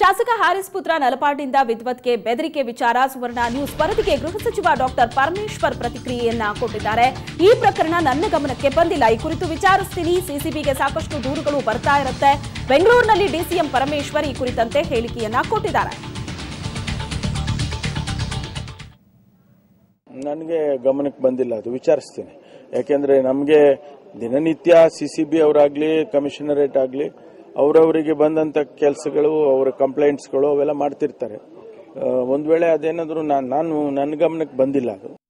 ಶಾಸಕ ಹಾರಿಸ್ ಪುತ್ರ ನಲಪಾಡಿಂದ ವಿದ್ವತ್ಗೆ ಬೆದರಿಕೆ ವಿಚಾರ ಸುವರ್ಣ ನ್ಯೂಸ್ ವರದಿಗೆ ಗೃಹ ಸಚಿವ ಡಾಕ್ಟರ್ ಪರಮೇಶ್ವರ್ ಪ್ರತಿಕ್ರಿಯೆಯನ್ನ ಕೊಟ್ಟಿದ್ದಾರೆ ಈ ಪ್ರಕರಣ ನನ್ನ ಗಮನಕ್ಕೆ ಬಂದಿಲ್ಲ ಈ ಕುರಿತು ವಿಚಾರಿಸ್ತೀನಿ ಸಿಸಿಬಿಗೆ ಸಾಕಷ್ಟು ದೂರುಗಳು ಬರ್ತಾ ಇರುತ್ತೆ ಬೆಂಗಳೂರಿನಲ್ಲಿ ಡಿಸಿಎಂ ಪರಮೇಶ್ವರ್ ಈ ಕುರಿತಂತೆ ಹೇಳಿಕೆಯನ್ನ ಕೊಟ್ಟಿದ್ದಾರೆ ನನಗೆ ಗಮನಕ್ಕೆ ಬಂದಿಲ್ಲ ಅದು ವಿಚಾರಿಸ್ತೀನಿ ಯಾಕೆಂದ್ರೆ ನಮಗೆ ದಿನನಿತ್ಯ ಸಿ ಸಿ ಬಿ ಅವರಾಗ್ಲಿ ಕಮಿಷನರೇಟ್ ಆಗಲಿ ಅವರವರಿಗೆ ಬಂದಂತ ಕೆಲಸಗಳು ಅವರ ಕಂಪ್ಲೇಂಟ್ಸ್ಗಳು ಅವೆಲ್ಲ ಮಾಡ್ತಿರ್ತಾರೆ ಆ, ಒಂದ್ ವೇಳೆ ಅದೇನಾದ್ರೂ ನಾನ್- ನಾನು ನನ್ನ ಗಮನಕ್ಕೆ ಬಂದಿಲ್ಲ ಅದು